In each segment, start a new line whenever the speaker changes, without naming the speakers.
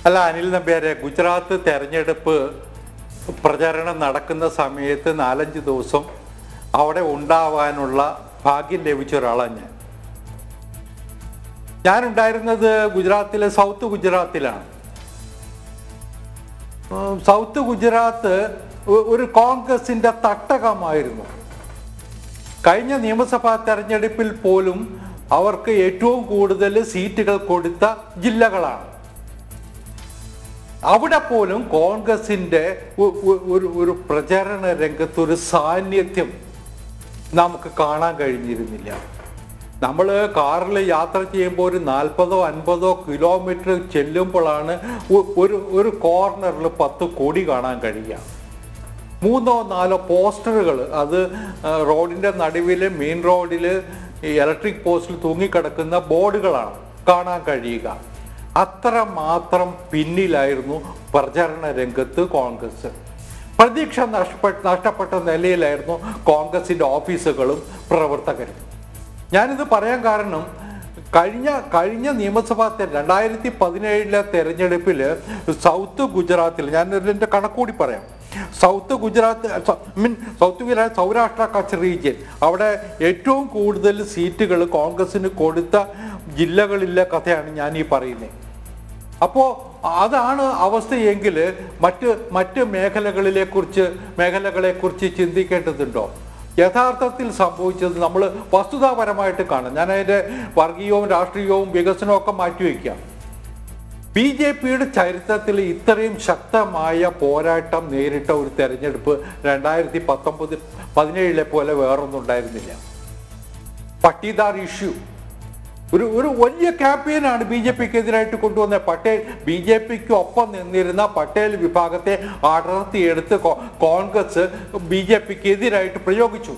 അല്ല അനിൽ നമ്പ്യാരെ ഗുജറാത്ത് തെരഞ്ഞെടുപ്പ് പ്രചരണം നടക്കുന്ന സമയത്ത് നാലഞ്ച് ദിവസം അവിടെ ഉണ്ടാവാനുള്ള ഭാഗ്യം ലഭിച്ച ഒരാളാണ് ഞാൻ ഞാനുണ്ടായിരുന്നത് ഗുജറാത്തിലെ സൗത്ത് ഗുജറാത്തിലാണ് ഉം, സൗത്ത് ഗുജറാത്ത് ഒ- ഒരു കോൺഗ്രസിന്റെ തട്ടകമായിരുന്നു കഴിഞ്ഞ നിയമസഭാ തെരഞ്ഞെടുപ്പിൽ പോലും അവർക്ക് ഏറ്റവും കൂടുതൽ സീറ്റുകൾ കൊടുത്ത ജില്ലകളാണ് അവിടെ പോലും കോൺഗ്രസിന്റെ ഒ- ഒ- ഒരു ഒരു പ്രചരണ രംഗത്ത് ഒരു സാന്നിധ്യം നമുക്ക് കാണാൻ കഴിഞ്ഞിരുന്നില്ല നമ്മൾ കാറിൽ യാത്ര ചെയ്യുമ്പോൾ ഒരു നാൽപ്പതോ അൻപതോ കിലോമീറ്റർ ചെല്ലുമ്പോഴാണ് ഒ- ഒരു ഒരു കോർണറിൽ പത്ത് കോടി കാണാൻ കഴിയുക മൂന്നോ നാലോ പോസ്റ്ററുകൾ അത് ആ, റോഡിന്റെ നടുവിൽ മെയിൻ റോഡിൽ ഈ ഇലക്ട്രിക് പോസ്റ്റിൽ തൂങ്ങിക്കിടക്കുന്ന ബോർഡുകളാണ് കാണാൻ കഴിയുക അത്ര മാത്രം പിന്നിലായിരുന്നു പ്രചരണ രംഗത്ത് കോൺഗ്രസ് പ്രതീക്ഷ നഷ്ടപ്പെട്ട നഷ്ടപ്പെട്ട നിലയിലായിരുന്നു കോൺഗ്രസിന്റെ ഓഫീസുകളും പ്രവർത്തകരും ഞാനിത് പറയാൻ കാരണം കഴിഞ്ഞ കഴിഞ്ഞ നിയമസഭാ തെര- രണ്ടായിരത്തി പതിനേഴിലെ തെരഞ്ഞെടുപ്പിൽ സൗത്ത് ഗുജറാത്തിൽ ഞാൻ ഇതിന്റെ കണക്കൂടി പറയാം south Gujarat mean south Gujarat Saurashtra Kutch region അവിടെ ഏറ്റവും കൂടുതൽ സീറ്റുകൾ കോൺഗ്രസിന് കൊടുത്ത ജില്ലകളിലെ കഥയാണ് ഞാൻ ഈ പറയുന്നത് അപ്പോൾ അതാണ് അവസ്ഥയെങ്കിൽ മറ്റ് മറ്റ് മേഖലകളിലെ കുറിച്ച് മേഖലകളെ കുറിച്ച് ചിന്തിക്കേണ്ടതുണ്ടോ യഥാർത്ഥത്തിൽ സംഭവിച്ചത് നമ്മൾ വസ്തുതാപരമായിട്ട് കാണാം ഞാൻ അതിൻ്റെ വർഗീയവും രാഷ്ട്രീയവും വികസനവും ഒക്കെ മാറ്റിവെക്കാം ബി ജെ പിയുടെ ചരിത്രത്തിൽ ഇത്രയും ശക്തമായ പോരാട്ടം നേരിട്ട ഒരു തെരഞ്ഞെടുപ്പ് രണ്ടായിരത്തി പത്തൊമ്പത് പതിനേഴിലെ പോലെ വേറൊന്നും ഉണ്ടായിരുന്നില്ല പട്ടീദാർ ഇഷ്യൂ ഒരു ഒരു വലിയ ക്യാമ്പയിനാണ് ബി ജെ പിക്ക് എതിരായിട്ട് കൊണ്ടുവന്നത് പട്ടേൽ ബി ജെ പിക്ക് ഒപ്പം നിന്നിരുന്ന പട്ടേൽ വിഭാഗത്തെ അടർത്തിയെടുത്ത് കോ- കോൺഗ്രസ് ബി ജെ പിക്ക് എതിരായിട്ട് പ്രയോഗിച്ചു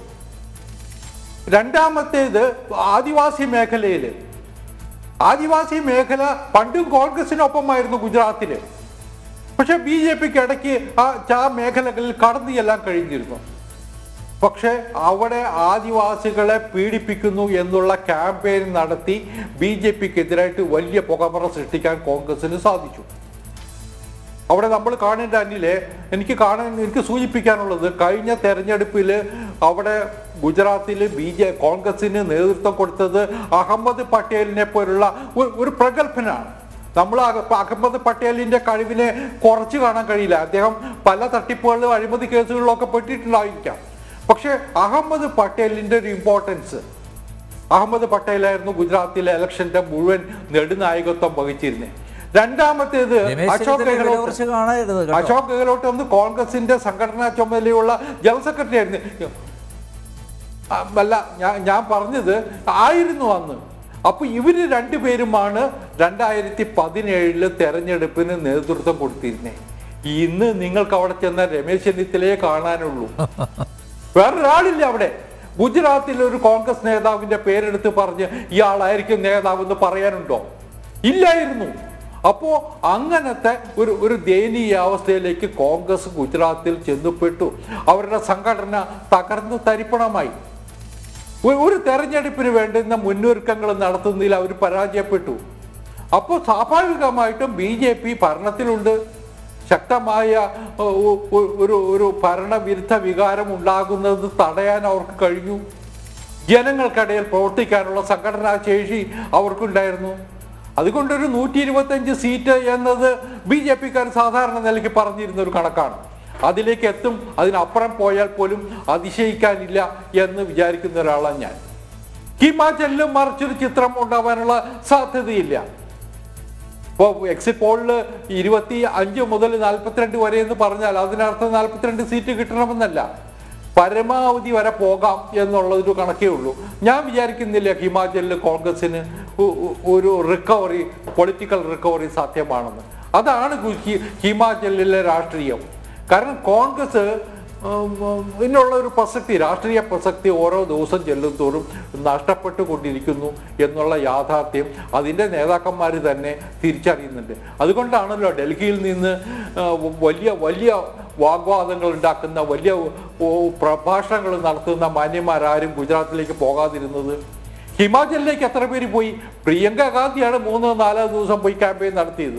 രണ്ടാമത്തേത് ആദിവാസി മേഖലയിൽ ആദിവാസി മേഖല പണ്ടും കോൺഗ്രസിനൊപ്പമായിരുന്നു ഗുജറാത്തില് പക്ഷെ ബി ജെ പിക്ക് ഇടയ്ക്ക് ആ ആ മേഖലകളിൽ കടന്നു ചെല്ലാൻ കഴിഞ്ഞിരുന്നു പക്ഷെ അവിടെ ആദിവാസികളെ പീഡിപ്പിക്കുന്നു എന്നുള്ള ക്യാമ്പയിൻ നടത്തി ബി ജെ പിക്ക് എതിരായിട്ട് വലിയ പുകമറ സൃഷ്ടിക്കാൻ കോൺഗ്രസിന് സാധിച്ചു അവിടെ നമ്മൾ കാണേണ്ട അന്നിലെ എനിക്ക് കാണാൻ എനിക്ക് സൂചിപ്പിക്കാനുള്ളത് കഴിഞ്ഞ തെരഞ്ഞെടുപ്പിൽ അവിടെ ഗുജറാത്തിൽ ബി ജെ കോൺഗ്രസിന് നേതൃത്വം കൊടുത്തത് അഹമ്മദ് പട്ടേലിനെ പോലുള്ള ഒരു- ഒരു പ്രഗത്ഭനാണ് നമ്മൾ അഹ- അഹമ്മദ് പട്ടേലിന്റെ കഴിവിനെ കുറച്ച് കാണാൻ കഴിയില്ല അദ്ദേഹം പല തട്ടിപ്പുകളിലും അഴിമതി കേസുകളിലൊക്കെ പെട്ടിട്ടുണ്ടായിരിക്കാം പക്ഷേ അഹമ്മദ് പട്ടേലിന്റെ ഒരു ഇമ്പോർട്ടൻസ് അഹമ്മദ് പട്ടേലായിരുന്നു ഗുജറാത്തിലെ ഇലക്ഷന്റെ മുഴുവൻ നെടുനായകത്വം വഹിച്ചിരുന്നത് രണ്ടാമത്തേത്
രമേശ്
അശോക്
ചെന്നിത്തല
ഗെഹ്ലോട്ട്
വിലകുറച്ച് കാണരുത് കേട്ടോ.
അശോക് ഗെഹ്ലോട്ട് വന്ന് കോൺഗ്രസിന്റെ സംഘടനാ ചുമതലയുള്ള ജനറൽ സെക്രട്ടറി ആയിരുന്നു ആ, അല്ല ഞാൻ ഞാൻ പറഞ്ഞത് ആയിരുന്നു അന്ന് അപ്പൊ ഇവര് രണ്ടുപേരുമാണ് രണ്ടായിരത്തി പതിനേഴില് തെരഞ്ഞെടുപ്പിന് നേതൃത്വം കൊടുത്തിരുന്നത് ഇന്ന് നിങ്ങൾക്ക് അവിടെ ചെന്ന രമേശ് ചെന്നിത്തലയെ കാണാനുള്ളൂ വേറൊരാളില്ല അവിടെ ഗുജറാത്തിൽ ഒരു കോൺഗ്രസ് നേതാവിന്റെ പേരെടുത്ത് പറഞ്ഞ് ഇയാളായിരിക്കും നേതാവ് എന്ന് പറയാനുണ്ടോ ഇല്ലായിരുന്നു അപ്പോ അങ്ങനത്തെ ഒരു ഒരു ദയനീയ അവസ്ഥയിലേക്ക് കോൺഗ്രസ് ഗുജറാത്തിൽ ചെന്നപ്പെട്ടു അവരുടെ സംഘടന തകർന്നു തരിപ്പണമായി ഒ- ഒരു തെരഞ്ഞെടുപ്പിന് വേണ്ടുന്ന മുന്നൊരുക്കങ്ങൾ നടത്തുന്നതിൽ അവർ പരാജയപ്പെട്ടു അപ്പോൾ സ്വാഭാവികമായിട്ടും ബി ജെ പി ഭരണത്തിലുണ്ട് ശക്തമായ ഒ- ഒ- ഒരു ഒരു ഭരണവിരുദ്ധ വികാരം ഉണ്ടാകുന്നത് തടയാൻ അവർക്ക് കഴിഞ്ഞു ജനങ്ങൾക്കിടയിൽ പ്രവർത്തിക്കാനുള്ള സംഘടനാ ശേഷി അവർക്കുണ്ടായിരുന്നു അതുകൊണ്ടൊരു നൂറ്റി ഇരുപത്തഞ്ച് സീറ്റ് എന്നത് ബി ജെ പിക്കാർ സാധാരണ നിലയ്ക്ക് പറഞ്ഞിരുന്ന ഒരു കണക്കാണ് അതിലേക്ക് എത്തും അതിനപ്പുറം പോയാൽ പോലും അതിശയിക്കാനില്ല എന്ന് വിചാരിക്കുന്ന ഒരാളാണ് ഞാൻ ഹിമാചലിലും മറിച്ചൊരു ചിത്രം ഉണ്ടാവാനുള്ള സാധ്യതയില്ല ഇപ്പോൾ എക്സിറ്റ് പോളിൽ ഇരുപത്തി അഞ്ച് മുതൽ നാൽപ്പത്തിരണ്ട് വരെ എന്ന് പറഞ്ഞാൽ അതിനർത്ഥം നാൽപ്പത്തിരണ്ട് സീറ്റ് കിട്ടണമെന്നല്ല പരമാവധി വരെ പോകാം എന്നുള്ളൊരു കണക്കേ ഉള്ളൂ ഞാൻ വിചാരിക്കുന്നില്ല ഹിമാചലിൽ കോൺഗ്രസിന് ഒ- ഒ- ഒരു റിക്കവറി പൊളിറ്റിക്കൽ റിക്കവറി സാധ്യമാണെന്ന് അതാണ് ഗു- ഹി- ഹിമാചലിലെ രാഷ്ട്രീയം കാരണം കോൺഗ്രസ് ഉം, ഉം, ഇതിനുള്ള ഒരു പ്രസക്തി രാഷ്ട്രീയ പ്രസക്തി ഓരോ ദിവസം ചെല്ലും തോറും നഷ്ടപ്പെട്ടുകൊണ്ടിരിക്കുന്നു എന്നുള്ള യാഥാർത്ഥ്യം അതിൻ്റെ നേതാക്കന്മാർ തന്നെ തിരിച്ചറിയുന്നുണ്ട് അതുകൊണ്ടാണല്ലോ ഡൽഹിയിൽ നിന്ന് ആ, വലിയ വലിയ വാഗ്വാദങ്ങൾ ഉണ്ടാക്കുന്ന വലിയ ഓ, പ്രഭാഷണങ്ങൾ നടത്തുന്ന മാന്യന്മാരാരും ഗുജറാത്തിലേക്ക് പോകാതിരുന്നത് ഹിമാചലിലേക്ക് എത്ര പേര് പോയി പ്രിയങ്ക ഗാന്ധിയാണ് മൂന്നോ നാലോ ദിവസം പോയി ക്യാമ്പയിൻ നടത്തിയത്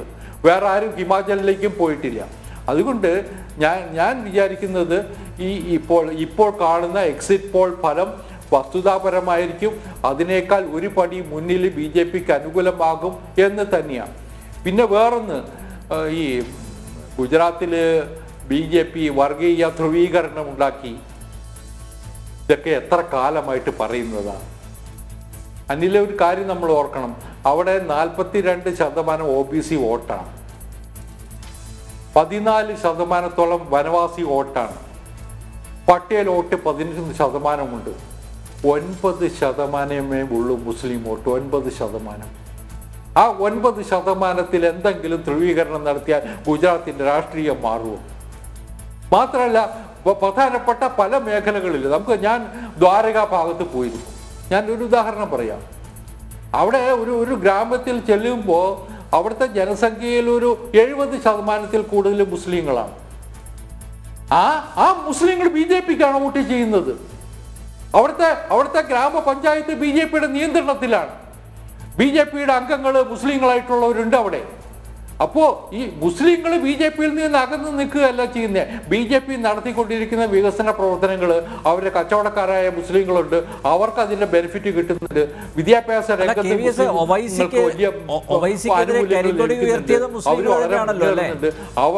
വേറെ ആരും ഹിമാചലിലേക്കും പോയിട്ടില്ല അതുകൊണ്ട് ഞാൻ ഞാൻ വിചാരിക്കുന്നത് ഈ ഇപ്പോൾ ഇപ്പോൾ കാണുന്ന എക്സിറ്റ് പോൾ ഫലം വസ്തുതാപരമായിരിക്കും അതിനേക്കാൾ ഒരു പടി മുന്നിൽ ബി ജെ പിക്ക് അനുകൂലമാകും എന്ന് തന്നെയാണ് പിന്നെ വേറൊന്ന് ആ, ഈ ഗുജറാത്തിൽ ബി ജെ പി വർഗീയ ധ്രുവീകരണം ഉണ്ടാക്കി ഇതൊക്കെ എത്ര കാലമായിട്ട് പറയുന്നതാണ് അനിലെ ഒരു കാര്യം നമ്മൾ ഓർക്കണം അവിടെ നാൽപ്പത്തിരണ്ട് ശതമാനം ഒ ബി സി വോട്ടാണ് പതിനാല് ശതമാനത്തോളം വനവാസി വോട്ടാണ് പട്ടേൽ വോട്ട് പതിനഞ്ച് ശതമാനമുണ്ട് ഒൻപത് ശതമാനമേ ഉള്ളൂ മുസ്ലിം വോട്ട് ഒൻപത് ശതമാനം ആ ഒൻപത് ശതമാനത്തിൽ എന്തെങ്കിലും ധ്രുവീകരണം നടത്തിയാൽ ഗുജറാത്തിന്റെ രാഷ്ട്രീയം മാറുമോ മാത്രമല്ല പ- പ്രധാനപ്പെട്ട പല മേഖലകളിൽ നമുക്ക് ഞാൻ ദ്വാരക ഭാഗത്ത് പോയിരുന്നു ഞാൻ ഒരു ഉദാഹരണം പറയാം അവിടെ ഒരു ഒരു ഗ്രാമത്തിൽ ചെല്ലുമ്പോൾ അവിടുത്തെ ജനസംഖ്യയിൽ ഒരു എഴുപത് ശതമാനത്തിൽ കൂടുതൽ മുസ്ലിങ്ങളാണ് ആ ആ മുസ്ലിങ്ങൾ ബി ജെ പിക്കാണ് വോട്ട് ചെയ്യുന്നത് അവിടുത്തെ അവിടുത്തെ ഗ്രാമപഞ്ചായത്ത് ബി ജെ പിയുടെ നിയന്ത്രണത്തിലാണ് ബി ജെ പിയുടെ അംഗങ്ങൾ മുസ്ലിങ്ങളായിട്ടുള്ളവരുണ്ട് അവിടെ അപ്പോ ഈ മുസ്ലിങ്ങൾ ബി ജെ പിയിൽ നിന്ന് അകന്ന് നിൽക്കുകയല്ല ചെയ്യുന്നത് ബി ജെ പി നടത്തിക്കൊണ്ടിരിക്കുന്ന വികസന പ്രവർത്തനങ്ങൾ അവരുടെ കച്ചവടക്കാരായ മുസ്ലിങ്ങളുണ്ട് അവർക്ക് അതിന്റെ ബെനിഫിറ്റ് കിട്ടുന്നുണ്ട് വിദ്യാഭ്യാസ
അല്ല,
രംഗത്ത്
കെ വി എസ്
മുസ്ലിങ്ങൾക്ക്
ഒവൈസിക്ക്
വലിയ
ഒ- ഒവൈസിക്കെതിരെ
ആനുകൂല്യങ്ങൾ
കരിങ്കൊടി
ലഭിക്കുന്നുണ്ട്.
ഉയർത്തിയത് മുസ്ലിങ്ങൾ
അവര് വളരെ
തന്നെയാണല്ലോ, അല്ലേ?
മുന്നേറുന്നുണ്ട്. അവ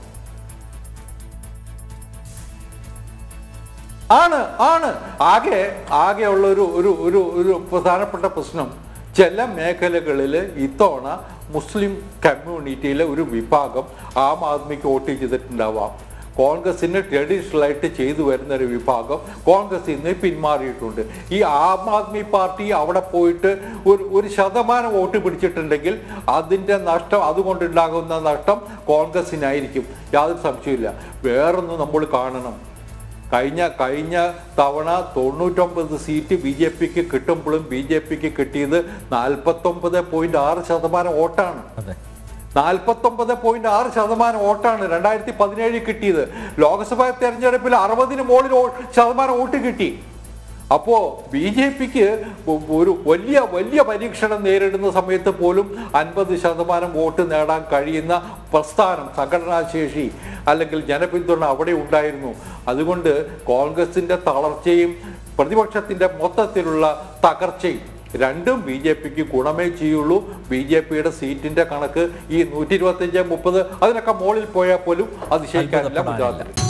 ആണ് ആണ് ആകെ ആകെയുള്ള ഒരു ഒരു ഒരു ഒരു പ്രധാനപ്പെട്ട പ്രശ്നം ചില മേഖലകളിൽ ഇത്തവണ മുസ്ലിം കമ്മ്യൂണിറ്റിയിലെ ഒരു വിഭാഗം ആം ആദ്മിക്ക് വോട്ട് ചെയ്തിട്ടുണ്ടാവാം കോൺഗ്രസിന് ട്രഡീഷണൽ ആയിട്ട് ചെയ്തു വരുന്ന ഒരു വിഭാഗം കോൺഗ്രസിൽ നിന്ന് പിന്മാറിയിട്ടുണ്ട് ഈ ആം ആദ്മി പാർട്ടി അവിടെ പോയിട്ട് ഒരു ഒരു ശതമാനം വോട്ട് പിടിച്ചിട്ടുണ്ടെങ്കിൽ അതിൻ്റെ നഷ്ടം അതുകൊണ്ടുണ്ടാകുന്ന നഷ്ടം കോൺഗ്രസിനായിരിക്കും യാതൊരു സംശയമില്ല വേറൊന്ന് നമ്മൾ കാണണം കഴിഞ്ഞ കഴിഞ്ഞ തവണ തൊണ്ണൂറ്റൊമ്പത് സീറ്റ് ബി ജെ പിക്ക് കിട്ടുമ്പോഴും ബി ജെ പിക്ക് കിട്ടിയത് നാൽപ്പത്തൊമ്പത് പോയിന്റ് ആറ് ശതമാനം വോട്ടാണ്
അതെ
നാൽപ്പത്തൊമ്പത് പോയിന്റ് ആറ് ശതമാനം വോട്ടാണ് രണ്ടായിരത്തി പതിനേഴിൽ കിട്ടിയത് ലോക്സഭാ തെരഞ്ഞെടുപ്പിൽ അറുപതിന് മുകളിൽ വോ- ശതമാനം വോട്ട് കിട്ടി അപ്പോ ബി ജെ പിക്ക് ഒരു വലിയ വലിയ പരീക്ഷണം നേരിടുന്ന സമയത്ത് പോലും അൻപത് ശതമാനം വോട്ട് നേടാൻ കഴിയുന്ന പ്രസ്ഥാനം സംഘടനാശേഷി അല്ലെങ്കിൽ ജനപിന്തുണ അവിടെ ഉണ്ടായിരുന്നു അതുകൊണ്ട് കോൺഗ്രസിന്റെ തളർച്ചയും പ്രതിപക്ഷത്തിന്റെ മൊത്തത്തിലുള്ള തകർച്ചയും രണ്ടും ബി ജെ പിക്ക് ഗുണമേ ചെയ്യുള്ളൂ ബി ജെ പിയുടെ സീറ്റിന്റെ കണക്ക് ഈ നൂറ്റി ഇരുപത്തി അഞ്ച് മുപ്പത് അതിനൊക്കെ മുകളിൽ പോയാൽ പോലും അതിശയിക്കാനില്ല
അത്ഭുതപ്പെടാനില്ല.
ഗുജറാത്തിൽ